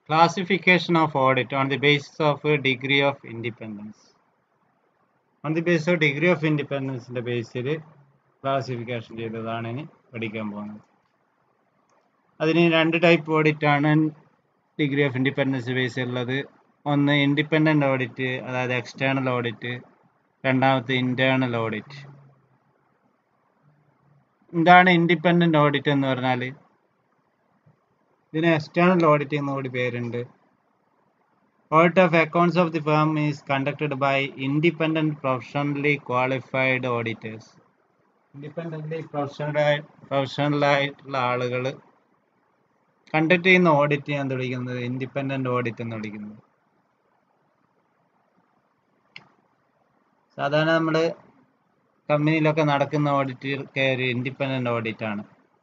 classification of audit on the basis of a degree of independence on the basis of degree of independence ന്റെ ബേസിൽ classification ചെയ്തതാണ് ഇനി പഠിക്കാൻ പോകുന്നത് അതിന് രണ്ട് ടൈപ്പ് ഓഡിറ്റ് ആണ് ഡിഗ്രി ഓഫ് ഇൻഡിപെൻഡൻസ് ബേസ് ഉള്ളത് ഒന്ന് ഇൻഡിപെൻഡൻ്റ് ഓഡിറ്റ് അതായത് എക്സ്റ്റേണൽ ഓഡിറ്റ് രണ്ടാമത്തെ ഇൻറ്റേർണൽ ഓഡിറ്റ് എന്താണ് ഇൻഡിപെൻഡൻ്റ് ഓഡിറ്റ് എന്ന് പറഞ്ഞാൽ ഇതിന് എക്സ്റ്റേണൽ ഓഡിറ്റ് എന്ന കൂടി പേരുണ്ട് audit of accounts of the firm is conducted by independent professionally qualified auditors independently professional പ്രൊഫഷണലായിട്ടുള്ള ആളുകൾ കണ്ടക്ട് ചെയ്യുന്ന ഓഡിറ്റ് ഞാൻ വിളിക്കുന്നത് ഇൻഡിപെൻഡൻ്റ് ഓഡിറ്റ് എന്ന് വിളിക്കുന്നത് സാധാരണ നമ്മൾ കമ്പനിയിലൊക്കെ നടക്കുന്ന ഓഡിറ്റ് ഒരു ഇൻഡിപെൻഡൻ്റ് ഓഡിറ്റ് ആണ്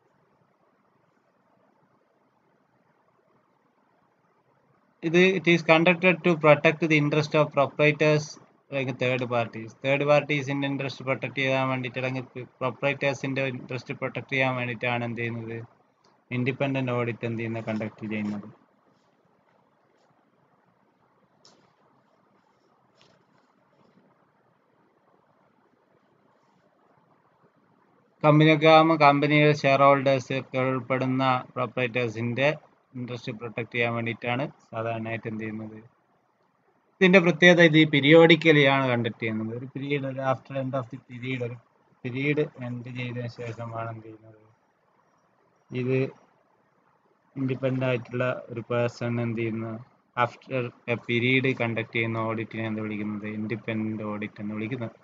ഇത് it is conducted to protect the interest of proprietors അല്ലെങ്കിൽ തേർഡ് പാർട്ടീസ് തേർഡ് പാർട്ടീസിൻ്റെ ഇൻട്രസ്റ്റ് പ്രൊട്ടക്ട് ചെയ്യാൻ വേണ്ടിയിട്ട് അല്ലെങ്കിൽ പ്രൊപ്പറേറ്റേഴ്സിൻ്റെ ഇൻട്രസ്റ്റ് പ്രൊട്ടക്ട് ചെയ്യാൻ വേണ്ടിയിട്ടാണ് എന്ത് ചെയ്യുന്നത് ഇൻഡിപെൻഡൻ്റ് ഓഡിറ്റ് എന്ത് ചെയ്യുന്നത് കണ്ടക്ട് ചെയ്യുന്നത് കമ്പനിയൊക്കെ ആകുമ്പോൾ കമ്പനിയുടെ ഷെയർ ഹോൾഡേഴ്സ് ഒക്കെ ഉൾപ്പെടുന്ന പ്രൊപ്പറേറ്റേഴ്സിൻ്റെ ഇൻട്രസ്റ്റ് പ്രൊട്ടക്ട് ചെയ്യാൻ വേണ്ടിയിട്ടാണ് സാധാരണയായിട്ട് എന്ത് ചെയ്യുന്നത് ഇതിൻ്റെ പ്രത്യേകത ഇത് പീരിയോഡിക്കലി ആണ് കണ്ടക്ട് ചെയ്യുന്നത് ഒരു പീരീഡ് ഒരു after end of the period ഒരു പീരീഡ് എൻഡ് ചെയ്തതിന് ശേഷമാണ് എന്ത് ചെയ്യുന്നത് ഇത് ഇൻഡിപെൻഡൻ്റ് ആയിട്ടുള്ള ഒരു പേഴ്സൺ എന്ത് ചെയ്യുന്നു ആഫ്റ്റർ എ പീരീഡ് കണ്ടക്ട് ചെയ്യുന്ന ഓഡിറ്റിനെ എന്ത് വിളിക്കുന്നത് ഇൻഡിപെൻഡൻ്റ് ഓഡിറ്റ് എന്ന് വിളിക്കുന്നത്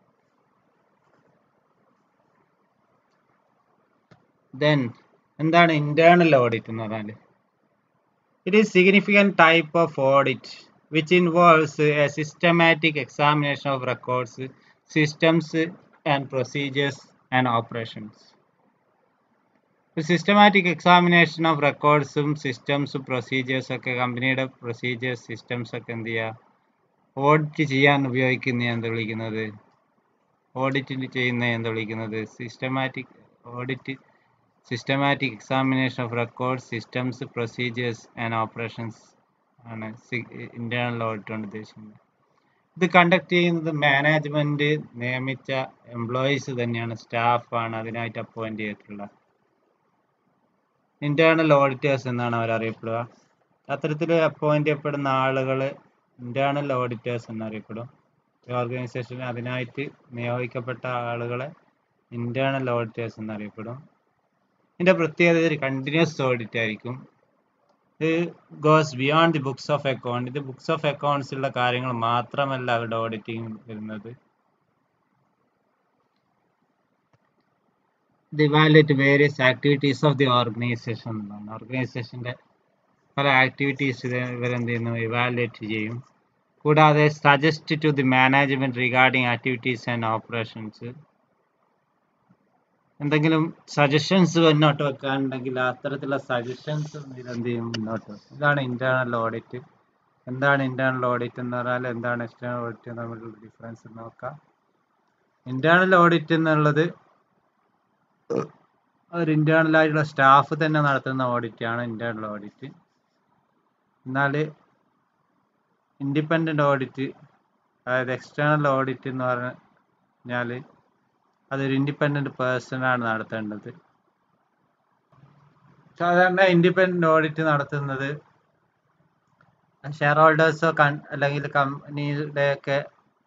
ദെൻ എന്താണ് ഇന്റേണൽ ഓഡിറ്റ് എന്ന് പറഞ്ഞാൽ it is significant type of audit which involves a systematic examination of records systems and procedures and operations systematic examination of റെക്കോർഡ്സും സിസ്റ്റംസും പ്രൊസീജിയേഴ്സ് ഒക്കെ കമ്പനിയുടെ പ്രൊസീജിയേഴ്സ് സിസ്റ്റംസ് ഒക്കെ എന്ത് ചെയ്യുക ഓഡിറ്റ് ചെയ്യാൻ ഉപയോഗിക്കുന്ന എന്താ വിളിക്കുന്നത് ഓഡിറ്റ് ചെയ്യുന്ന എന്താ വിളിക്കുന്നത് systematic audit systematic examination of record systems procedures and operations ആണ് ഇന്റേണൽ ഓഡിറ്റ് കൊണ്ട് ഉദ്ദേശിക്കുന്നത് ഇത് കണ്ടക്ട് ചെയ്യുന്നത് മാനേജ്മെന്റ് നിയമിച്ച എംപ്ലോയീസ് തന്നെയാണ് സ്റ്റാഫാണ് അതിനായിട്ട് അപ്പോയിന്റ് ചെയ്തിട്ടുള്ള ഇന്റേണൽ ഓഡിറ്റേഴ്സ് എന്നാണ് അവർ അറിയപ്പെടുക അത്തരത്തിൽ അപ്പോയിന്റ് ചെയ്യപ്പെടുന്ന ആളുകൾ ഇന്റേണൽ ഓഡിറ്റേഴ്സ് എന്നറിയപ്പെടും ഓർഗനൈസേഷൻ അതിനായിട്ട് നിയോഗിക്കപ്പെട്ട ആളുകളെ ഇന്റേണൽ ഓഡിറ്റേഴ്സ് എന്നറിയപ്പെടും ഇതിൻ്റെ പ്രത്യേകത ഒരു കണ്ടിന്യൂസ് ഓഡിറ്റ് ആയിരിക്കും ഇത് goes beyond the books of account ഇത് ബുക്സ് ഓഫ് അക്കൗണ്ട്സിലുള്ള കാര്യങ്ങൾ മാത്രമല്ല അവരുടെ ഓഡിറ്റിംഗ് വരുന്നത് ഇത് evaluate various activities of the organisation എന്നാണ് ഓർഗനൈസേഷൻ്റെ പല ആക്ടിവിറ്റീസ് ഇവരെന്ത് ചെയ്യുന്നു ഇവാലുവേറ്റ് ചെയ്യും കൂടാതെ suggest to the management regarding activities and operations എന്തെങ്കിലും സജഷൻസ് മുന്നോട്ട് വെക്കാനുണ്ടെങ്കിൽ അത്തരത്തിലുള്ള സജഷൻസ് ഇതെന്ത് ചെയ്യും മുന്നോട്ട് ഇതാണ് ഇന്റേണൽ ഓഡിറ്റ് എന്താണ് ഇന്റേണൽ ഓഡിറ്റ് എന്ന് പറഞ്ഞാൽ എന്താണ് എക്സ്റ്റേണൽ ഓഡിറ്റ് തമ്മിലുള്ള ഡിഫറൻസ് നോക്കാം ഇന്റേണൽ ഓഡിറ്റ് എന്നുള്ളത് ഒരു ഇന്റേണൽ ആയിട്ടുള്ള സ്റ്റാഫ് തന്നെ നടത്തുന്ന ഓഡിറ്റ് ആണ് ഇന്റേണൽ ഓഡിറ്റ് എന്നാൽ ഇൻഡിപെൻഡന്റ് ഓഡിറ്റ് അതായത് എക്സ്റ്റേണൽ ഓഡിറ്റ് എന്ന് പറഞ്ഞാൽ അതൊരു ഇൻഡിപെൻഡന്റ് പേഴ്സൺ ആണ് നടത്തേണ്ടത് സാധാരണ ഇൻഡിപെൻഡന്റ് ഓഡിറ്റ് നടത്തുന്നത് ഷെയർ ഹോൾഡേഴ്സോ അല്ലെങ്കിൽ കമ്പനിയുടെ ഒക്കെ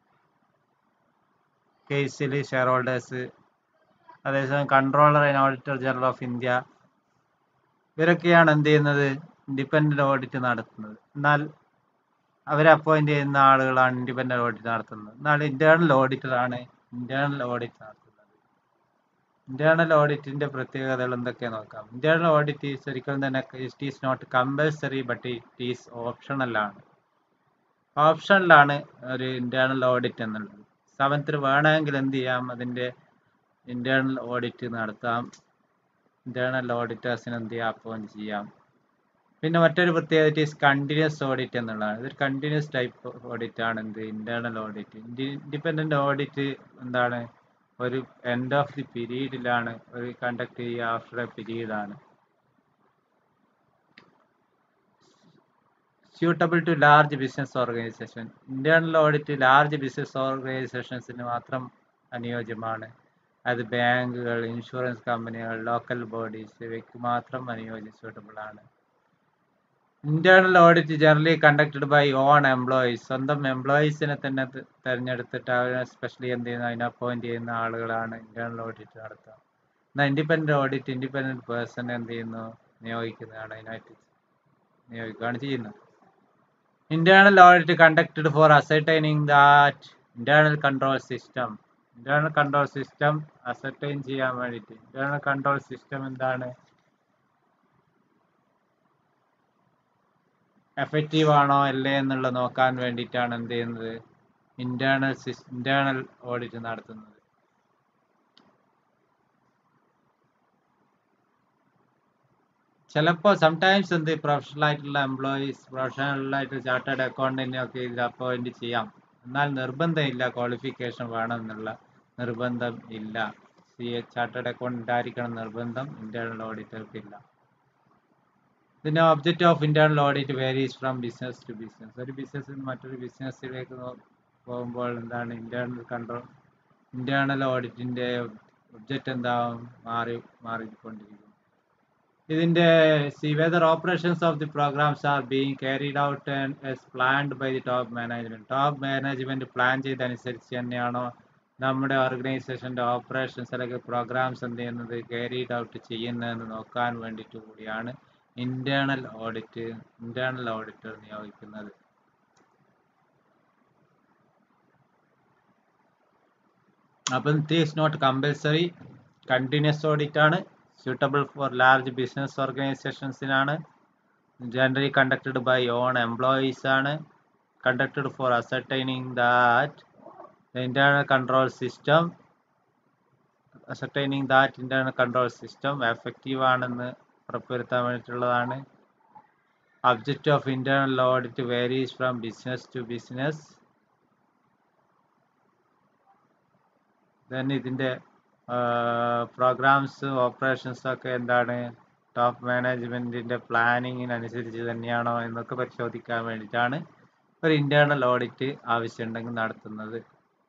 കേസിൽ ഷെയർ ഹോൾഡേഴ്സ് അതേസമയം controller and auditor general of India ഇവരൊക്കെയാണ് എന്ത് ചെയ്യുന്നത് ഇൻഡിപെൻഡന്റ് ഓഡിറ്റ് നടത്തുന്നത് എന്നാൽ അവരെ അപ്പോയിന്റ് ചെയ്യുന്ന ആളുകളാണ് ഇൻഡിപെൻഡന്റ് ഓഡിറ്റ് നടത്തുന്നത് എന്നാൽ ഇന്റേണൽ ഓഡിറ്റർ ആണ് ഇന്റേണൽ ഓഡിറ്റ് നടത്തുന്നത് ഇന്റേണൽ ഓഡിറ്റിന്റെ പ്രത്യേകതകൾ എന്തൊക്കെയാ നോക്കാം ഇന്റേണൽ ഓഡിറ്റ് ഈസ് ഒരിക്കലും തന്നെ it is not compulsory but it is optional ആണ് ഓപ്ഷണലാണ് ഒരു ഇന്റേണൽ ഓഡിറ്റ് എന്നുള്ളത് സ്ഥാപനത്തിൽ വേണമെങ്കിൽ എന്ത് ചെയ്യാം അതിന്റെ ഇന്റേണൽ ഓഡിറ്റ് നടത്താം ഇന്റേണൽ ഓഡിറ്റേഴ്സിന് എന്ത് ചെയ്യാം അപ്പോയിന്റ് ചെയ്യാം പിന്നെ മറ്റൊരു പ്രത്യേകത ഈസ് കണ്ടിന്യൂസ് ഓഡിറ്റ് എന്നുള്ളതാണ് ഇതൊരു കണ്ടിന്യൂസ് ടൈപ്പ് ഓഡിറ്റ് ആണ് എന്ത് ഇന്റേണൽ ഓഡിറ്റ് ഇൻഡിപെൻഡന്റ് ഓഡിറ്റ് എന്താണ് ഒരു എൻഡ് ഓഫ് ദി പീരീഡിലാണ് ഒരു കണ്ടക്ട് ചെയ്യുക ആഫ്റ്റർ എ പീരീഡ് ആണ് suitable to large business organisation internal audit large business ഓർഗനൈസേഷൻസിന് മാത്രം അനുയോജ്യമാണ് അത് ബാങ്കുകൾ ഇൻഷുറൻസ് കമ്പനികൾ ലോക്കൽ ബോഡീസ് ഇവയ്ക്ക് മാത്രം അനുയോജ്യ സ്യൂട്ടബിൾ ആണ് internal audit generally conducted by own employees സ്വന്തം എംപ്ലോയീസിനെ തന്നെ ത- തെരഞ്ഞെടുത്തിട്ട് അവരെ സ്പെഷ്യലി എന്ത് ചെയ്യുന്ന അതിനെ അപ്പോയിന്റ് ചെയ്യുന്ന ആളുകളാണ് ഇന്റേണൽ ഓഡിറ്റ് നടത്തുക എന്നാൽ ഇൻഡിപെൻഡന്റ് ഓഡിറ്റ് ഇൻഡിപെൻഡന്റ് പേഴ്സൺ എന്ത് ചെയ്യുന്നു നിയോഗിക്കുന്നതാണ് അതിനായിട്ട് നിയോഗിക്കുകയാണ് ചെയ്യുന്നത് internal audit conducted for ascertaining that internal control system internal control system ascertain ചെയ്യാൻ വേണ്ടിയിട്ട് ഇന്റേണൽ കൺട്രോൾ സിസ്റ്റം എന്താണ് എഫക്റ്റീവ് ആണോ അല്ലേ എന്നുള്ളത് നോക്കാൻ വേണ്ടിയിട്ടാണ് എന്ത് ചെയ്യുന്നത് ഇന്റേണൽ ഇന്റേണൽ ഓഡിറ്റ് നടത്തുന്നത് ചിലപ്പോൾ സംടൈംസ് എന്ത് പ്രൊഫഷണൽ ആയിട്ടുള്ള എംപ്ലോയീസ് പ്രൊഫഷണൽ ആയിട്ട് ചാർട്ടേഡ് അക്കൗണ്ടന്റിനെ ഒക്കെ ഇതിൽ അപ്പോയിന്റ് ചെയ്യാം എന്നാൽ നിർബന്ധമില്ല ക്വാളിഫിക്കേഷൻ വേണം എന്നുള്ള നിർബന്ധം ഇല്ല സി എ ചാർട്ടേഡ് അക്കൗണ്ടന്റ് ആയിരിക്കണം നിർബന്ധം ഇന്റേണൽ ഓഡിറ്റർക്ക് ഇല്ല ഇതിന്റെ object of internal audit varies from business to business ഒരു ബിസിനസ്സിൽ നിന്ന് മറ്റൊരു ബിസിനസ്സിലേക്ക് പോകുമ്പോൾ എന്താണ് ഇന്റേണൽ കൺട്രോൾ ഇന്റേണൽ ഓഡിറ്റിന്റെ ഒബ്ജക്റ്റ് എന്താവും മാറി മാറിക്കൊണ്ടിരിക്കും ഇതിന്റെ see whether operations of the programmes are being carried out as planned by the top management top management plan ചെയ്തനുസരിച്ച് തന്നെയാണോ നമ്മുടെ ഓർഗനൈസേഷന്റെ ഓപ്പറേഷൻസ് അല്ലെങ്കിൽ പ്രോഗ്രാംസ് എന്ത് ചെയ്യുന്നത് ക്യാരിഡ് ഔട്ട് ചെയ്യുന്നതെന്ന് നോക്കാൻ വേണ്ടിയിട്ട് കൂടിയാണ് ഇന്റേണൽ ഓഡിറ്റ് ഇന്റേണൽ ഓഡിറ്റർ നിയോഗിക്കുന്നത് അപ്പം it is not compulsory continuous audit ആണ് suitable for large business ഓർഗനൈസേഷൻസിനാണ് generally conducted by own employees ആണ് conducted for ascertaining that the internal control system ascertaining that internal control system effective ആണെന്ന് ഉറപ്പുവരുത്താൻ വേണ്ടിയിട്ടുള്ളതാണ് object of internal audit varies from business to business then ഇതിന്റെ programmes operations ഒക്കെ എന്താണ് top മാനേജ്മെന്റിന്റെ പ്ലാനിങ്ങിനനുസരിച്ച് തന്നെയാണോ എന്നൊക്കെ പരിശോധിക്കാൻ വേണ്ടിയിട്ടാണ് ഒരു ഇന്റേണൽ ഓഡിറ്റ് ആവശ്യമുണ്ടെങ്കിൽ നടത്തുന്നത്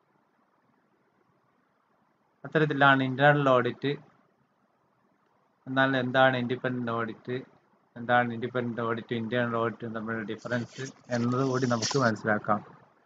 അത്തരത്തിലാണ് ഇന്റേണൽ ഓഡിറ്റ് എന്നാൽ എന്താണ് ഇൻഡിപെൻഡന്റ് ഓഡിറ്റ് എന്താണ് ഇൻഡിപെൻഡന്റ് ഓഡിറ്റും ഇന്റേണൽ ഓഡിറ്റും തമ്മിലുള്ള ഡിഫറൻസ് എന്നത് കൂടി നമുക്ക് മനസ്സിലാക്കാം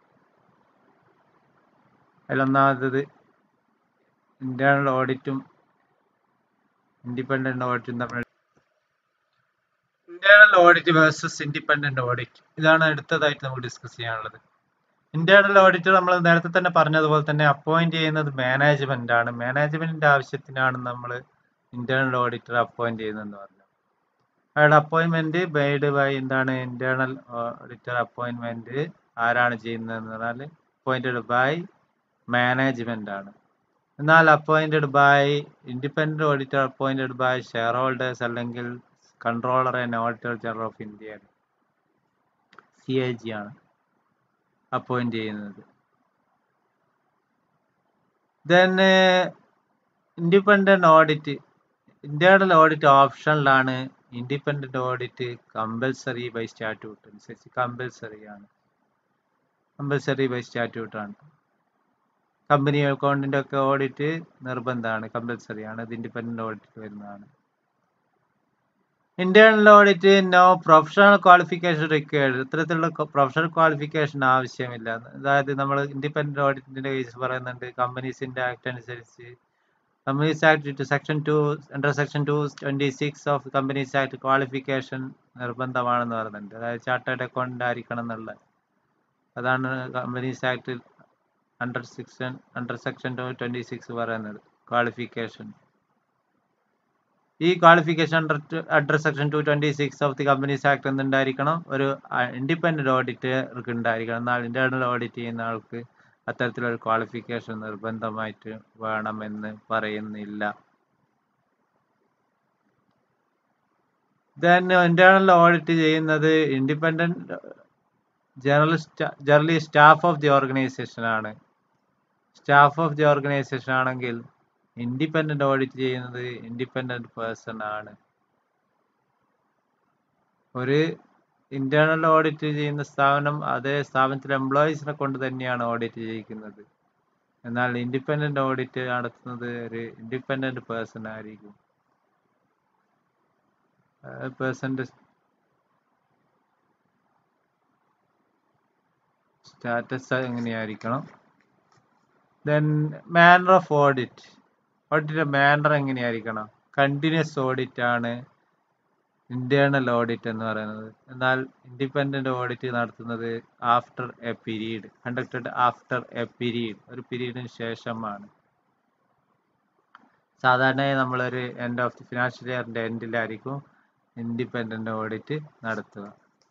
അതിലൊന്നാമത്തത് ഇന്റേണൽ ഓഡിറ്റും ഇൻഡിപെൻഡന്റ് ഓഡിറ്റും തമ്മിൽ internal audit versus independent audit ഇതാണ് അടുത്തതായിട്ട് നമുക്ക് ഡിസ്കസ് ചെയ്യാനുള്ളത് ഇന്റേണൽ ഓഡിറ്റ് നമ്മൾ നേരത്തെ തന്നെ പറഞ്ഞതുപോലെ തന്നെ അപ്പോയിന്റ് ചെയ്യുന്നത് മാനേജ്മെന്റ് ആണ് മാനേജ്മെന്റിന്റെ ആവശ്യത്തിനാണ് നമ്മൾ ഇന്റേണൽ ഓഡിറ്റർ അപ്പോയിന്റ് ചെയ്യുന്നതെന്ന് പറഞ്ഞു അയാളുടെ അപ്പോയിന്റ്മെന്റ് മെയ്ഡ് ബൈ എന്താണ് ഇന്റേണൽ ഓഡിറ്റർ അപ്പോയിന്റ്മെന്റ് ആരാണ് ചെയ്യുന്നതെന്ന് പറഞ്ഞാൽ അപ്പോയിന്റഡ് ബൈ മാനേജ്മെന്റ് ആണ് എന്നാൽ appointed by independent auditor appointed by shareholders അല്ലെങ്കിൽ controller and auditor general of India C A G ആണ് അപ്പോയിന്റ് ചെയ്യുന്നത് then independent audit internal audit ഓപ്ഷനിലാണ് independent audit compulsory by statute അനുസരിച്ച് compulsory ആണ് compulsory by statute ആണ് company അക്കൗണ്ടിന്റെ ഒക്കെ audit നിർബന്ധമാണ് കമ്പൽസറി ആണ് ഇത് ഇൻഡിപെൻഡന്റ് ഓഡിറ്റ് വരുന്നതാണ് internal audit no professional qualification required ഇത്തരത്തിലുള്ള പ്രൊഫഷണൽ ക്വാളിഫിക്കേഷൻ ആവശ്യമില്ല അതായത് നമ്മൾ ഇൻഡിപെൻഡന്റ് ഓഡിറ്റിന്റെ കേസ് പറയുന്നുണ്ട് കമ്പനീസിന്റെ ആക്ട് അനുസരിച്ച് companies act section two under section two twenty six of companies act qualification നിർബന്ധമാണെന്ന് പറയുന്നുണ്ട് അതായത് ചാർട്ടേഡ് അക്കൗണ്ടന്റ് ആയിരിക്കണം എന്നുള്ളത് അതാണ് companies act under section under section twenty six പറയുന്നത് ക്വാളിഫിക്കേഷൻ ഈ qualification under under section two twenty six of the companies act എന്തുണ്ടായിരിക്കണം ഒരു ഇൻഡിപെൻഡന്റ് ഓഡിറ്റർക്ക് ഉണ്ടായിരിക്കണം എന്നാൽ ഇന്റേണൽ ഓഡിറ്റ് ചെയ്യുന്ന ആൾക്ക് അത്തരത്തിലൊരു ക്വാളിഫിക്കേഷൻ നിർബന്ധമായിട്ട് വേണമെന്ന് പറയുന്നില്ല ദെൻ ഇന്റേണൽ ഓഡിറ്റ് ചെയ്യുന്നത് independent general generally staff of the organisation ആണ് സ്റ്റാഫ് ഓഫ് ദി ഓർഗനൈസേഷൻ ആണെങ്കിൽ ഇൻഡിപെൻഡന്റ് ഓഡിറ്റ് ചെയ്യുന്നത് ഇൻഡിപെൻഡന്റ് പേഴ്സൺ ആണ് ഒരു ഇന്റേണൽ ഓഡിറ്റ് ചെയ്യുന്ന സ്ഥാപനം അതേ സ്ഥാപനത്തിലെ എംപ്ലോയീസിനെ കൊണ്ട് തന്നെയാണ് ഓഡിറ്റ് ചെയ്യിക്കുന്നത് എന്നാൽ ഇൻഡിപെൻഡന്റ് ഓഡിറ്റ് നടത്തുന്നത് ഒരു ഇൻഡിപെൻഡന്റ് പേഴ്സൺ ആയിരിക്കും പേഴ്സന്റെ സ്റ്റാറ്റസ് എങ്ങനെയായിരിക്കണം ദെൻ മാനർ ഓഫ് ഓഡിറ്റ് ഓഡിറ്റിന്റെ മാനർ എങ്ങനെയായിരിക്കണം കണ്ടിന്യൂസ് ഓഡിറ്റ് ആണ് ഇന്റേണൽ ഓഡിറ്റ് എന്ന് പറയുന്നത് എന്നാൽ ഇൻഡിപെൻഡന്റ് ഓഡിറ്റ് നടത്തുന്നത് after a period conducted after a period ഒരു പീരീഡിന് ശേഷമാണ് സാധാരണയായി നമ്മളൊരു എൻഡ് ഓഫ് ദി ഫിനാൻഷ്യൽ ഇയറിന്റെ എൻഡിലായിരിക്കും ഇൻഡിപെൻഡന്റ് ഓഡിറ്റ് നടത്തുക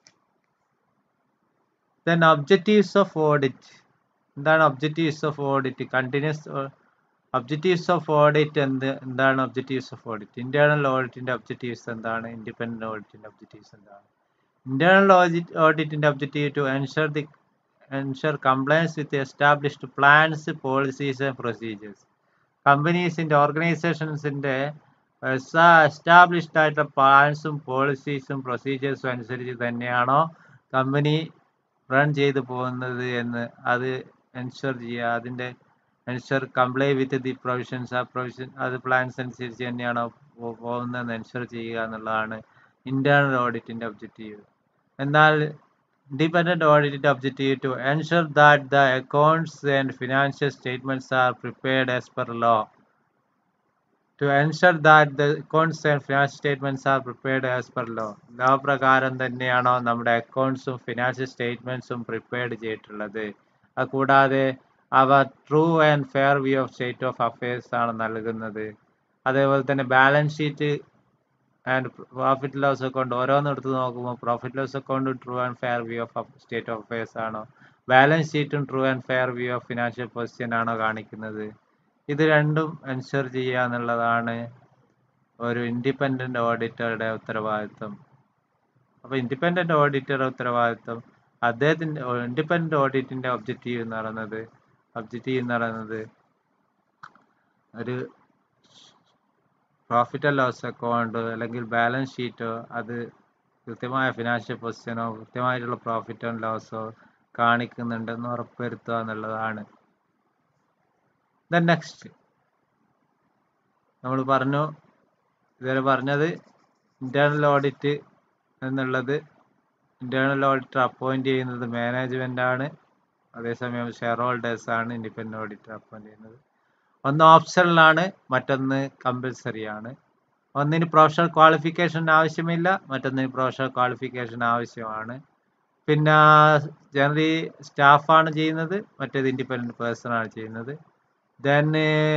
ദെൻ ഒബ്ജക്റ്റീവ്സ് ഓഫ് ഓഡിറ്റ് എന്താണ് objectives of audit continuous objectives of audit എന്ത് എന്താണ് ഒബ്ജക്റ്റീവ്സ് ഓഫ് ഓഡിറ്റ് ഇന്റേണൽ ഓഡിറ്റിന്റെ ഒബ്ജക്റ്റീവ്സ് എന്താണ് ഇൻഡിപെൻഡന്റ് ഓഡിറ്റിന്റെ ഒബ്ജക്റ്റീവ്സ് എന്താണ് ഇന്റേണൽ ഓഡിറ്റിന്റെ objective to ensure the ensure compliance with established plans policies and procedures കമ്പനീസിന്റെ ഓർഗനൈസേഷൻസിന്റെ എസ്റ്റാബ്ലിഷ്ഡ് ആയിട്ടുള്ള പ്ലാൻസും പോളിസീസും പ്രൊസീജിയേഴ്സും അനുസരിച്ച് തന്നെയാണോ കമ്പനി റൺ ചെയ്തു പോകുന്നത് എന്ന് അത് എൻഷുർ ചെയ്യുക അതിന്റെ ensure comply with the provisions ആ പ്രൊവിഷൻ അത് പ്ലാൻസ് അനുസരിച്ച് തന്നെയാണോ പോകുന്നതെന്ന് എൻഷുർ ചെയ്യുക എന്നുള്ളതാണ് ഇന്റേണൽ ഓഡിറ്റിന്റെ ഒബ്ജക്റ്റീവ് എന്നാൽ ഇൻഡിപെൻഡന്റ് ഓഡിറ്റിന്റെ objective to ensure that the accounts and financial statements are prepared as per law to ensure that the accounts and financial statements are prepared as per law law പ്രകാരം തന്നെയാണോ നമ്മുടെ അക്കൗണ്ട്സും financial സ്റ്റേറ്റ്മെന്റ്സും prepared ചെയ്തിട്ടുള്ളത് അതുകൂടാതെ അവ true and fair view of state of affairs ആണ് നൽകുന്നത് അതേപോലെ തന്നെ balance sheet and profit loss account ഓരോന്നും എടുത്ത് നോക്കുമ്പോൾ profit loss account true and fair view of state of affairs ആണോ ബാലൻസ് ഷീറ്റും true and fair view of financial position ആണോ കാണിക്കുന്നത് ഇത് രണ്ടും എൻഷുർ ചെയ്യുക എന്നുള്ളതാണ് ഒരു ഇൻഡിപെൻഡന്റ് ഓഡിറ്ററുടെ ഉത്തരവാദിത്വം അപ്പോൾ ഇൻഡിപെൻഡന്റ് ഓഡിറ്ററുടെ ഉത്തരവാദിത്വം അദ്ദേഹത്തിന്റെ ഇൻഡിപെൻഡന്റ് ഓഡിറ്റിന്റെ ഒബ്ജക്റ്റീവ് എന്ന് പറയുന്നത് ഒബ്ജക്റ്റീവ് എന്ന് പറയുന്നത് ഒരു പ്രോഫിറ്റ് ആൻഡ് ലോസ് അക്കൗണ്ട് അല്ലെങ്കിൽ ബാലൻസ് ഷീറ്റോ അത് കൃത്യമായ ഫിനാൻഷ്യൽ പൊസിഷനോ കൃത്യമായിട്ടുള്ള പ്രോഫിറ്റ് ആൻഡ് ലോസോ കാണിക്കുന്നുണ്ടെന്ന് ഉറപ്പുവരുത്തുക എന്നുള്ളതാണ് ദെൻ നെക്സ്റ്റ് നമ്മൾ പറഞ്ഞു ഇതുവരെ പറഞ്ഞത് ഇന്റേണൽ ഓഡിറ്റ് എന്നുള്ളത് ഇന്റേണൽ ഓഡിറ്റർ അപ്പോയിന്റ് ചെയ്യുന്നത് മാനേജ്മെന്റ് ആണ് അതേസമയം ഷെയർ ഹോൾഡേഴ്സ് ആണ് ഇൻഡിപെൻഡന്റ് ഓഡിറ്റർ അപ്പോയിന്റ് ചെയ്യുന്നത് ഒന്ന് ഓപ്ഷണലാണ് മറ്റൊന്ന് കമ്പൽസറി ആണ് ഒന്നിന് പ്രൊഫഷണൽ ക്വാളിഫിക്കേഷൻ ആവശ്യമില്ല മറ്റൊന്നിന് പ്രൊഫഷണൽ ക്വാളിഫിക്കേഷൻ ആവശ്യമാണ് പിന്നെ ജനറലി സ്റ്റാഫാണ് ചെയ്യുന്നത് മറ്റേത് ഇൻഡിപെൻഡന്റ് പേഴ്സൺ ആണ് ചെയ്യുന്നത് ദെൻ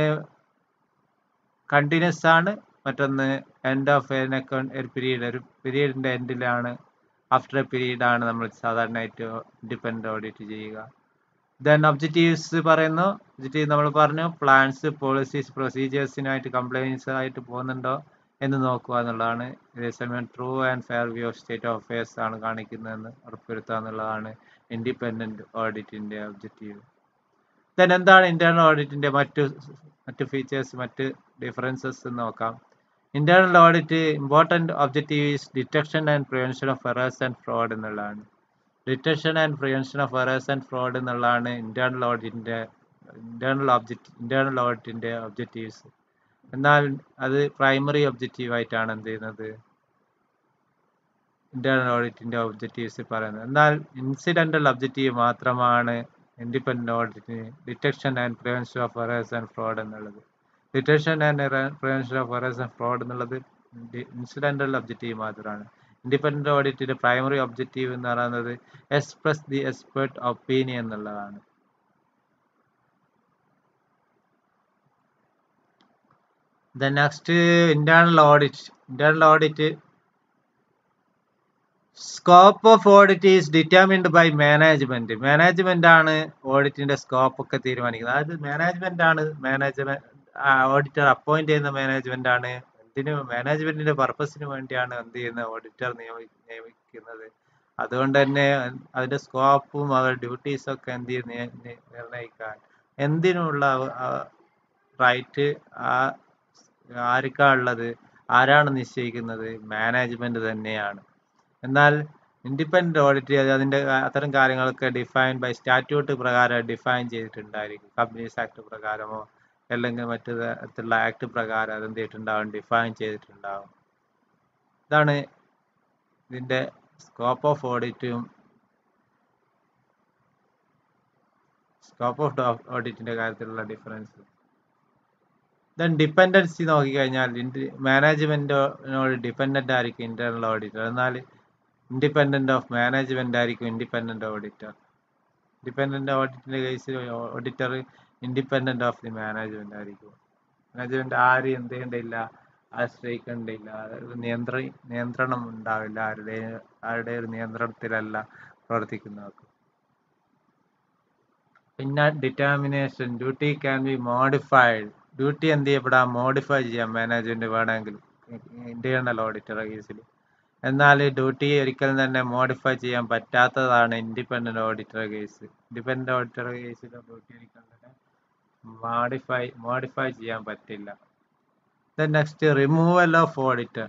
കണ്ടിന്യൂസ് ആണ് മറ്റൊന്ന് എൻഡ് ഓഫ് ഒരു പീരീഡ് ഒരു പീരീഡിന്റെ എൻഡിലാണ് ആഫ്റ്റർ എ പീരീഡ് ആണ് നമ്മൾ സാധാരണയായിട്ട് ഇൻഡിപെൻഡന്റ് ഓഡിറ്റ് ചെയ്യുക ദെൻ ഒബ്ജക്റ്റീവ്സ് പറയുന്നു ഒബ്ജക്റ്റീവ് നമ്മൾ പറഞ്ഞു പ്ലാൻസ് പോളിസീസ് പ്രൊസീജിയേഴ്സിനായിട്ട് കംപ്ലൈൻസ് ആയിട്ട് പോകുന്നുണ്ടോ എന്ന് നോക്കുക എന്നുള്ളതാണ് അതേസമയം true and fair view of state of affairs ആണ് കാണിക്കുന്നതെന്ന് ഉറപ്പുവരുത്തുക എന്നുള്ളതാണ് ഇൻഡിപെൻഡന്റ് ഓഡിറ്റിന്റെ ഒബ്ജക്റ്റീവ് ദെൻ എന്താണ് ഇന്റേണൽ ഓഡിറ്റിന്റെ മറ്റു മറ്റു ഫീച്ചേഴ്സ് മറ്റ് ഡിഫറൻസസ് എന്ന് നോക്കാം internal audit important objective is detection and prevention of errors and fraud എന്നുള്ളതാണ് detection and prevention of errors and fraud എന്നുള്ളതാണ് ഇന്റേണൽ ഓഡിറ്റിന്റെ ഇന്റേണൽ ഒബ്ജക്റ്റ് ഇന്റേണൽ ഓഡിറ്റിന്റെ ഒബ്ജക്റ്റീവ്സ് എന്നാൽ അത് പ്രൈമറി ഒബ്ജക്റ്റീവ് ആയിട്ടാണ് എന്ത് ചെയ്യുന്നത് ഇന്റേണൽ ഓഡിറ്റിന്റെ ഒബ്ജക്റ്റീവ്സ് പറയുന്നത് എന്നാൽ ഇൻസിഡന്റൽ ഒബ്ജക്റ്റീവ് മാത്രമാണ് ഇൻഡിപെൻഡന്റ് ഓഡിറ്റിന് detection and prevention of errors and fraud എന്നുള്ളത് detection and prevention of errors and fraud എന്നുള്ളത് ഇൻസിഡന്റൽ ഒബ്ജക്റ്റീവ് മാത്രമാണ് ഇൻഡിപെൻഡന്റ് ഓഡിറ്റിന്റെ പ്രൈമറി ഒബ്ജക്റ്റീവ് എന്ന് പറയുന്നത് എക്സ്പ്രസ് ദി എക്സ്പെർട്ട് ഒപ്പീനിയൻ എന്നുള്ളതാണ് then next internal audit internal audit scope of audit is determined by management management ആണ് ഓഡിറ്റിന്റെ scope ഒക്കെ തീരുമാനിക്കുന്നത് അതായത് മാനേജ്മെന്റ് ആണ് മാനേജ്മെന്റ് ഓഡിറ്റർ അപ്പോയിന്റ് ചെയ്യുന്ന മാനേജ്മെന്റ് ആണ് എന്തിനു മാനേജ്മെന്റിന്റെ പർപ്പസിന് വേണ്ടിയാണ് എന്ത് ചെയ്യുന്ന ഓഡിറ്റർ നിയമിക്കുന്നത് അതുകൊണ്ട് തന്നെ അതിന്റെ സ്കോപ്പും അവരുടെ ഡ്യൂട്ടീസും ഒക്കെ എന്ത് ചെയ്യും നിർണ്ണയിക്കാൻ എന്തിനുള്ള റൈറ്റ് ആ ആർക്കാ ഉള്ളത് ആരാണ് നിശ്ചയിക്കുന്നത് മാനേജ്മെന്റ് തന്നെയാണ് എന്നാൽ ഇൻഡിപെൻഡന്റ് ഓഡിറ്റ് അതിന്റെ കാ- അത്തരം കാര്യങ്ങളൊക്കെ ഡിഫൈൻ ബൈ സ്റ്റാറ്റ്യൂട്ട് പ്രകാരം ഡിഫൈൻ ചെയ്തിട്ടുണ്ടായിരിക്കും കമ്പനീസ് ആക്ട് പ്രകാരമോ അല്ലെങ്കിൽ മറ്റു തരത്തിലുള്ള ആക്ട് പ്രകാരം അത് എന്ത് ചെയ്തിട്ടുണ്ടാവും ഡിഫൈൻ ചെയ്തിട്ടുണ്ടാവും ഇതാണ് ഇതിന്റെ സ്കോപ്പ് ഓഫ് ഓഡിറ്റും സ്കോപ്പ് ഓഫ് ഓഡിറ്റിന്റെ കാര്യത്തിലുള്ള ഡിഫറൻസ് ദെൻ ഡിപ്പെൻഡൻസി നോക്കിക്കഴിഞ്ഞാൽ മാനേജ്മെന്റിനോട് ഡിപ്പെൻഡന്റ് ആയിരിക്കും ഇന്റേണൽ ഓഡിറ്റർ എന്നാൽ ഇൻഡിപെൻഡന്റ് ഓഫ് മാനേജ്മെന്റ് ആയിരിക്കും ഇൻഡിപെൻഡന്റ് ഓഡിറ്റർ ഡിപ്പെൻഡന്റ് ഓഡിറ്റിന്റെ കേസിൽ auditor independent of the management ആയിരിക്കും മാനേജ്മെന്റ് ആരും എന്ത് ചെയ്യണ്ടില്ല ആശ്രയിക്കേണ്ടില്ല ഒരു നിയന്ത്ര നിയന്ത്രണം ഉണ്ടാവില്ല ആരുടെ ആരുടെ ഒരു നിയന്ത്രണത്തിലല്ല പ്രവർത്തിക്കുന്നവർക്ക് പിന്നെ determination duty can be modified duty എന്ത് ചെയ്യപ്പെടാം മോഡിഫൈ ചെയ്യാം മാനേജ്മെന്റ് വേണമെങ്കിൽ ഇന്റേണൽ ഓഡിറ്റർ കേസിൽ എന്നാൽ ഡ്യൂട്ടി ഒരിക്കലും തന്നെ മോഡിഫൈ ചെയ്യാൻ പറ്റാത്തതാണ് independent auditor case independent auditor കേസിൽ ഡ്യൂട്ടി ഒരിക്കലും തന്നെ മോഡിഫൈ മോഡിഫൈ ചെയ്യാൻ പറ്റില്ല then next removal of auditor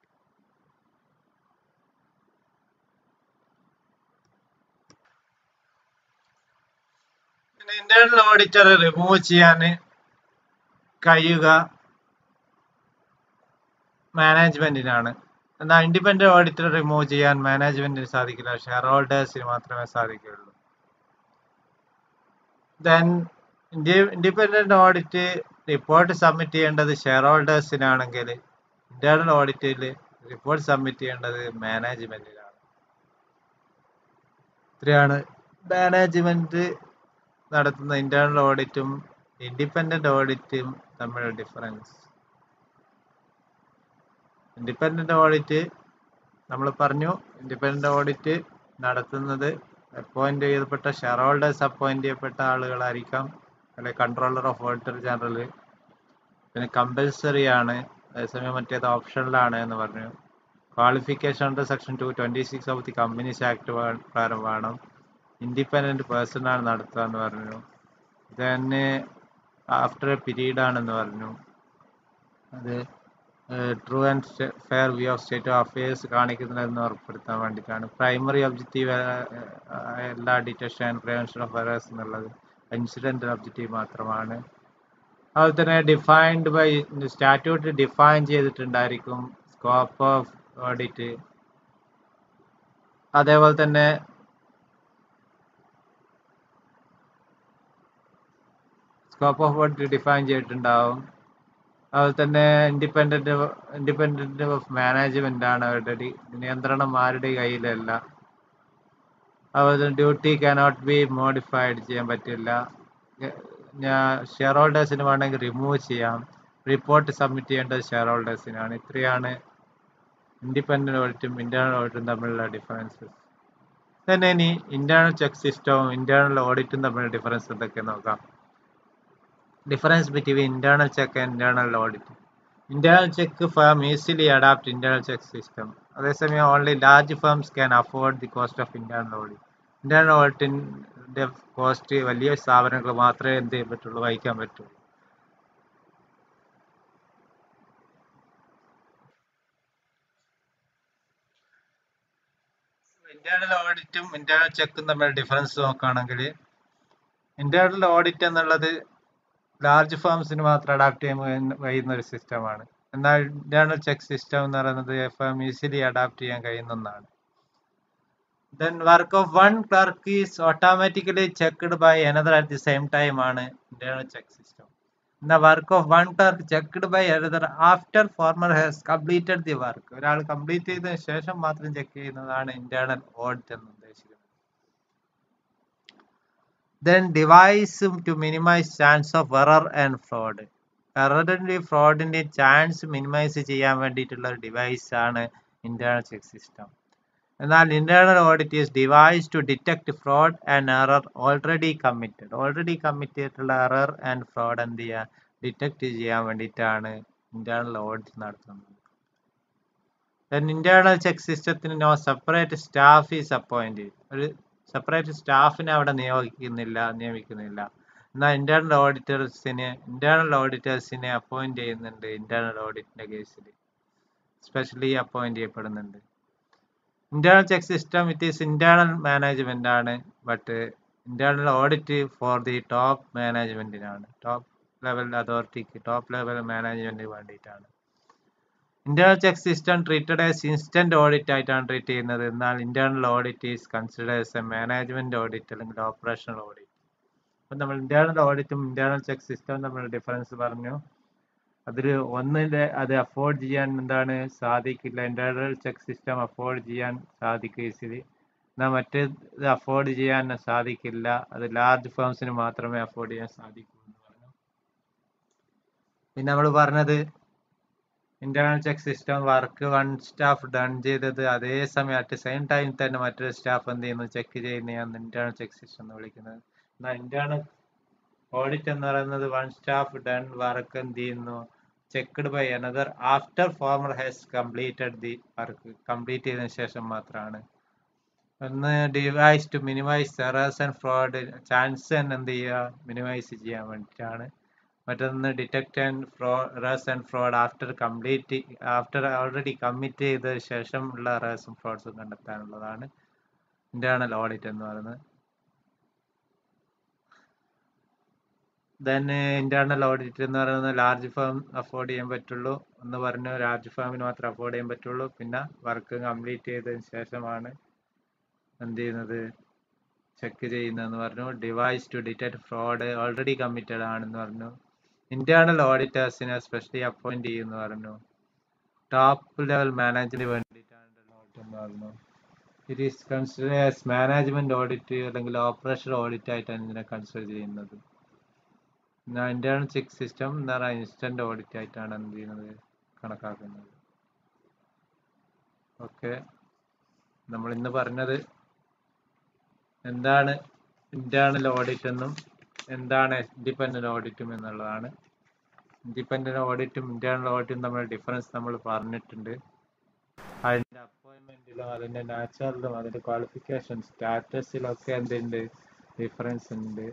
പിന്നെ ഇന്റേണൽ ഓഡിറ്റർ റിമൂവ് ചെയ്യാൻ കഴിയുക മാനേജ്മെന്റിനാണ് എന്നാൽ ഇൻഡിപെൻഡന്റ് ഓഡിറ്റർ റിമൂവ് ചെയ്യാൻ മാനേജ്മെന്റിന് സാധിക്കില്ല ഷെയർ ഹോൾഡേഴ്സിന് മാത്രമേ സാധിക്കുകയുള്ളൂ then independent audit report submit ചെയ്യേണ്ടത് ഷെയർ ഹോൾഡേഴ്സിനാണെങ്കിൽ ഇന്റേണൽ ഓഡിറ്റിൽ റിപ്പോർട്ട് സബ്മിറ്റ് ചെയ്യേണ്ടത് മാനേജ്മെന്റിനാണ് ഇത്രയാണ് മാനേജ്മെന്റ് നടത്തുന്ന ഇന്റേണൽ ഓഡിറ്റും ഇൻഡിപെൻഡന്റ് ഓഡിറ്റും തമ്മിലുള്ള ഡിഫറൻസ് ഇൻഡിപെൻഡന്റ് ഓഡിറ്റ് നമ്മൾ പറഞ്ഞു ഇൻഡിപെൻഡന്റ് ഓഡിറ്റ് നടത്തുന്നത് അപ്പോയിന്റ് ചെയ്യപ്പെട്ട ഷെയർ ഹോൾഡേഴ്സ് അപ്പോയിന്റ് ചെയ്യപ്പെട്ട ആളുകളായിരിക്കാം അല്ലെ കൺട്രോളർ ഓഫ് ഓഡിറ്റർ ജനറൽ പിന്നെ കമ്പൽസറി ആണ് അതേസമയം മറ്റേത് ഓപ്ഷനിലാണ് എന്ന് പറഞ്ഞു qualification under section two twenty six of the companies act പ്രകാരം വേണം ഇൻഡിപെൻഡന്റ് പേഴ്സൺ ആണ് നടത്തുക എന്ന് പറഞ്ഞു തന്നെ ആഫ്റ്റർ എ പീരീഡ് ആണെന്ന് പറഞ്ഞു അത് true and fair view of state of affairs കാണിക്കുന്നതെന്ന് ഉറപ്പെടുത്താൻ വേണ്ടിയിട്ടാണ് പ്രൈമറി ഒബ്ജക്റ്റീവ് എല്ലാ detection and prevention of errors എന്നുള്ളത് ഇൻസിഡന്റ് ഒബ്ജക്റ്റീവ് മാത്രമാണ് അതുപോലെ തന്നെ ഡിഫൈൻഡ് ബൈ സ്റ്റാറ്റ്യൂട്ട് ഡിഫൈൻ ചെയ്തിട്ടുണ്ടായിരിക്കും സ്കോപ്പ് ഓഫ് ഓഡിറ്റ് അതേപോലെ തന്നെ സ്കോപ്പ് ഓഫ് ഓഡിറ്റ് ഡിഫൈൻ ചെയ്തിട്ടുണ്ടാവും അതുപോലെ തന്നെ ഇൻഡിപെൻഡന്റ് ഇൻഡിപെൻഡന്റ് ഓഫ് മാനേജ്മെന്റ് ആണ് അവരുടെ ഡി- നിയന്ത്രണം ആരുടെ കയ്യിലല്ല അതുപോലെ ഡ്യൂട്ടി കാനോട്ട് ബി മോഡിഫൈഡ് ചെയ്യാൻ പറ്റില്ല ഞാൻ ഷെയർ ഹോൾഡേഴ്സിന് വേണമെങ്കിൽ റിമൂവ് ചെയ്യാം റിപ്പോർട്ട് സബ്മിറ്റ് ചെയ്യേണ്ടത് ഷെയർ ഹോൾഡേഴ്സിനാണ് ഇത്രയാണ് ഇൻഡിപെൻഡന്റ് ഓഡിറ്റും ഇന്റേണൽ ഓഡിറ്റും തമ്മിലുള്ള ഡിഫറൻസസ് തന്നെ ഇനി ഇന്റേണൽ ചെക്ക് സിസ്റ്റവും ഇന്റേണൽ ഓഡിറ്റും തമ്മിലുള്ള ഡിഫറൻസ് എന്തൊക്കെ നോക്കാം difference between internal check and internal audit. Internal check firm easily adapt internal check system. അതേസമയം only large firms can afford the cost of internal audit. Internal auditന്റെ cost വലിയ സ്ഥാപനങ്ങൾ മാത്രമേ എന്ത് ചെയ്യാൻ പറ്റുള്ളൂ വഹിക്കാൻ പറ്റുള്ളൂ ഇന്റേണൽ ഓഡിറ്റും ഇന്റേണൽ ചെക്കും തമ്മിൽ ഡിഫറൻസ് നോക്കുകയാണെങ്കിൽ ഇന്റേണൽ ഓഡിറ്റ് എന്നുള്ളത് ലാർജ് ഫേംസിന് മാത്രം അഡാപ്റ്റ് ചെയ്യാൻ കഴിയുന്ന- കഴിയുന്ന ഒരു സിസ്റ്റമാണ് എന്നാൽ ഇന്റേണൽ ചെക്ക് സിസ്റ്റം എന്ന് പറയുന്നത് ഫേം ഈസിലി അഡാപ്റ്റ് ചെയ്യാൻ കഴിയുന്ന ഒന്നാണ് then work of one clerk is automatically checked by another at the same time ആണ് ഇന്റേണൽ ചെക്ക് സിസ്റ്റം എന്നാൽ work of one clerk checked by another after former has completed the work ഒരാൾ complete ചെയ്തതിനു ശേഷം മാത്രം check ചെയ്യുന്നതാണ് internal audit എന്ന് ഉദ്ദേശിക്കുന്നത് then device to minimize chance of error and fraud എററിന്റെ ഫ്രോഡിന്റെ ചാൻസ് മിനിമൈസ് ചെയ്യാൻ വേണ്ടിയിട്ടുള്ള ഒരു ഡിവൈസ് ആണ് ഇന്റേണൽ ചെക്ക് സിസ്റ്റം എന്നാൽ internal audit is device to detect fraud and error already committed already commit ചെയ്തിട്ടുള്ള എറർ ആൻഡ് ഫ്രോഡ് എന്ത് ചെയ്യുക ഡിറ്റക്ട് ചെയ്യാൻ വേണ്ടിയിട്ടാണ് ഇന്റേണൽ ഓഡിറ്റ് നടത്തുന്നത് then ഇന്റേണൽ ചെക്ക് സിസ്റ്റത്തിന് no separate staff is appoint ഒരു സെപ്പറേറ്റ് സ്റ്റാഫിനെ അവിടെ നിയോഗിക്കുന്നില്ല നിയമിക്കുന്നില്ല എന്നാൽ ഇന്റേണൽ ഓഡിറ്റേഴ്സിന് ഇന്റേണൽ ഓഡിറ്റേഴ്സിനെ അപ്പോയിന്റ് ചെയ്യുന്നുണ്ട് ഇന്റേണൽ ഓഡിറ്റിന്റെ കേസിൽ സ്പെഷ്യലി അപ്പോയിന്റ് ചെയ്യപ്പെടുന്നുണ്ട് internal check system it is internal management ആണ് but internal audit for the top മാനേജ്മെന്റിനാണ് ടോപ്പ് ലെവൽ അതോറിറ്റിക്ക് ടോപ്പ് ലെവൽ മാനേജ്മെന്റിന് വേണ്ടിയിട്ടാണ് internal check system treated as instant audit ആയിട്ടാണ് ട്രീറ്റ് ചെയ്യുന്നത് എന്നാൽ internal audit is consider as a management audit അല്ലെങ്കിൽ operational audit അപ്പം നമ്മൾ ഇന്റേണൽ ഓഡിറ്റും ഇന്റേണൽ ചെക്ക് സിസ്റ്റവും തമ്മിലുള്ള ഡിഫറൻസ് പറഞ്ഞു അതിൽ ഒന്നിൻ്റെ അത് അഫോർഡ് ചെയ്യാൻ എന്താണ് സാധിക്കില്ല ഇന്റേണൽ ചെക്ക് സിസ്റ്റം അഫോർഡ് ചെയ്യാൻ സാധിക്കും ഈസിലി എന്നാൽ മറ്റേത് അഫോർഡ് ചെയ്യാൻ സാധിക്കില്ല അത് ലാർജ് ഫേംസിന് മാത്രമേ അഫോർഡ് ചെയ്യാൻ സാധിക്കൂ എന്ന് പറഞ്ഞു പിന്നെ നമ്മൾ പറഞ്ഞത് internal check system work one staff done ചെയ്തത് അതേ സമയം അറ്റ് സെയിം ടൈം തന്നെ മറ്റൊരു സ്റ്റാഫ് എന്ത് ചെയ്യുന്നു ചെക്ക് ചെയ്യുന്നതാണ് ഇന്റേണൽ ചെക്ക് സിസ്റ്റം എന്ന് വിളിക്കുന്നത് എന്നാൽ ഇന്റേണൽ ഓഡിറ്റ് എന്ന് പറയുന്നത് വൺ സ്റ്റാഫ് ഡൺ വർക്ക് എന്ത് ചെയ്യുന്നു checked by another after former has completed the work complete ചെയ്തതിനു ശേഷം മാത്രമാണ് ഒന്ന് device to minimise errors and fraud chance തന്നെ എന്ത് ചെയ്യുക മിനിമൈസ് ചെയ്യാൻ വേണ്ടിയിട്ടാണ് മറ്റൊന്ന് ഡിറ്റക്ട് ആൻഡ് ഫ്രോ errors and fraud after complete after already commit ചെയ്ത ശേഷം ഉള്ള എറേഴ്സും ഫ്രോഡ്സും കണ്ടെത്താനുള്ളതാണ് ഇന്റേണൽ ഓഡിറ്റ് എന്ന് പറയുന്നത് ദെൻ ഇന്റേണൽ ഓഡിറ്റ് എന്ന് പറയുന്നത് ലാർജ് ഫേം അഫോർഡ് ചെയ്യാൻ പറ്റുള്ളൂ എന്ന് പറഞ്ഞു ലാർജ് ഫേമിന് മാത്രമേ അഫോർഡ് ചെയ്യാൻ പറ്റുള്ളൂ പിന്നെ വർക്ക് കംപ്ലീറ്റ് ചെയ്തതിന് ശേഷമാണ് എന്ത് ചെയ്യുന്നത് ചെക്ക് ചെയ്യുന്നതെന്ന് പറഞ്ഞു device to detect fraud already committed ആണെന്ന് പറഞ്ഞു ഇന്റേണൽ ഓഡിറ്റേഴ്സിനെ സ്പെഷ്യലി അപ്പോയിന്റ് ചെയ്യുമെന്ന് പറഞ്ഞു ടോപ്പ് ലെവൽ മാനേജറിന് വേണ്ടിയിട്ടാണ് ഓഡിറ്റ് എന്ന് പറഞ്ഞു it is consider as management audit അല്ലെങ്കിൽ ഓപ്പറേഷൻ ഓഡിറ്റ് ആയിട്ടാണ് ഇതിനെ കൺസിഡർ ചെയ്യുന്നത് ഇന്റേണൽ ചെക്ക് സിസ്റ്റം എന്ന് പറഞ്ഞാൽ ഇൻസ്റ്റന്റ് ഓഡിറ്റ് ആയിട്ടാണ് എന്ത് ചെയ്യുന്നത് കണക്കാക്കുന്നത് ഓക്കെ നമ്മൾ ഇന്ന് പറഞ്ഞത് എന്താണ് ഇന്റേണൽ ഓഡിറ്റ് എന്നും എന്താണ് ഇൻഡിപെൻഡന്റ് ഓഡിറ്റും എന്നുള്ളതാണ് ഇൻഡിപെൻഡന്റ് ഓഡിറ്റും ഇന്റേണൽ ഓഡിറ്റും തമ്മിലുള്ള ഡിഫറൻസ് നമ്മൾ പറഞ്ഞിട്ടുണ്ട് അതിന്റെ അപ്പോയിന്റ്മെന്റിലും അതിന്റെ നാച്ചുറലും അതിന്റെ ക്വാളിഫിക്കേഷൻ സ്റ്റാറ്റസിലും ഒക്കെ എന്തുണ്ട് ഡിഫറൻസ് ഉണ്ട്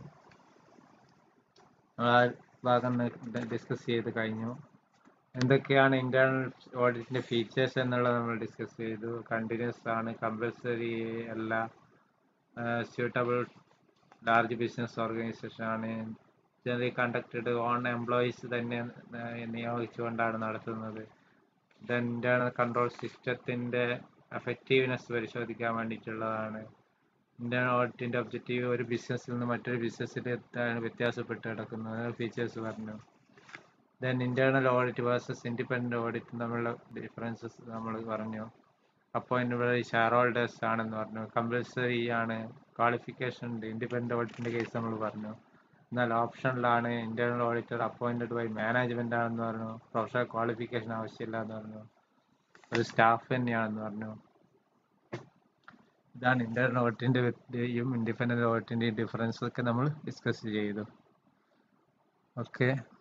ആ ഭാഗം ഡിസ്കസ് ചെയ്ത് കഴിഞ്ഞു എന്തൊക്കെയാണ് ഇന്റേണൽ ഓഡിറ്റിന്റെ ഫീച്ചേഴ്സ് എന്നുള്ളത് നമ്മൾ ഡിസ്കസ് ചെയ്തു കണ്ടിന്യൂസ് ആണ് കമ്പൽസറി അല്ല സ്യൂട്ടബിൾ ലാർജ് ബിസിനസ് ഓർഗനൈസേഷൻ ആണ് ജനറലി കണ്ടക്റ്റഡ് ഓൺ എംപ്ലോയീസ് തന്നെ നിയോഗിച്ചുകൊണ്ടാണ് നടത്തുന്നത് ദെൻ ഇന്റേണൽ കൺട്രോൾ സിസ്റ്റത്തിന്റെ എഫക്റ്റീവ്നെസ് പരിശോധിക്കാൻ വേണ്ടിയിട്ടുള്ളതാണ് ഇന്റേണൽ ഓഡിറ്റിന്റെ ഒബ്ജക്റ്റീവ് ഒരു ബിസിനസ്സിൽ നിന്ന് മറ്റൊരു ബിസിനസ്സിലെത്താണ് വ്യത്യാസപ്പെട്ട് കിടക്കുന്നത് ഫീച്ചേഴ്സ് പറഞ്ഞു then internal audit versus independent audit തമ്മിലുള്ള ഡിഫറൻസസ് നമ്മൾ പറഞ്ഞു അപ്പോയിന്റബിൾ ഷെയർ ഹോൾഡേഴ്സ് ആണെന്ന് പറഞ്ഞു കമ്പൽസറി ആണ് ക്വാളിഫിക്കേഷൻ ഉണ്ട് ഇൻഡിപെൻഡന്റ് ഓഡിറ്റിന്റെ കേസ് നമ്മൾ പറഞ്ഞു എന്നാൽ ഓപ്ഷനിലാണ് internal auditor appointed by management ആണെന്ന് പറഞ്ഞു പ്രൊഫഷണൽ ക്വാളിഫിക്കേഷൻ ആവശ്യമില്ല എന്ന് പറഞ്ഞു ഒരു സ്റ്റാഫ് തന്നെയാണെന്ന് പറഞ്ഞു ഇതാണ് ഇന്റേണൽ ഓഡിറ്റിന്റെയും ഇൻഡിപെൻഡന്റ് ഓഡിറ്റിന്റെയും ഡിഫറൻസ് ഒക്കെ നമ്മൾ ഡിസ്കസ് ചെയ്തു ഓക്കെ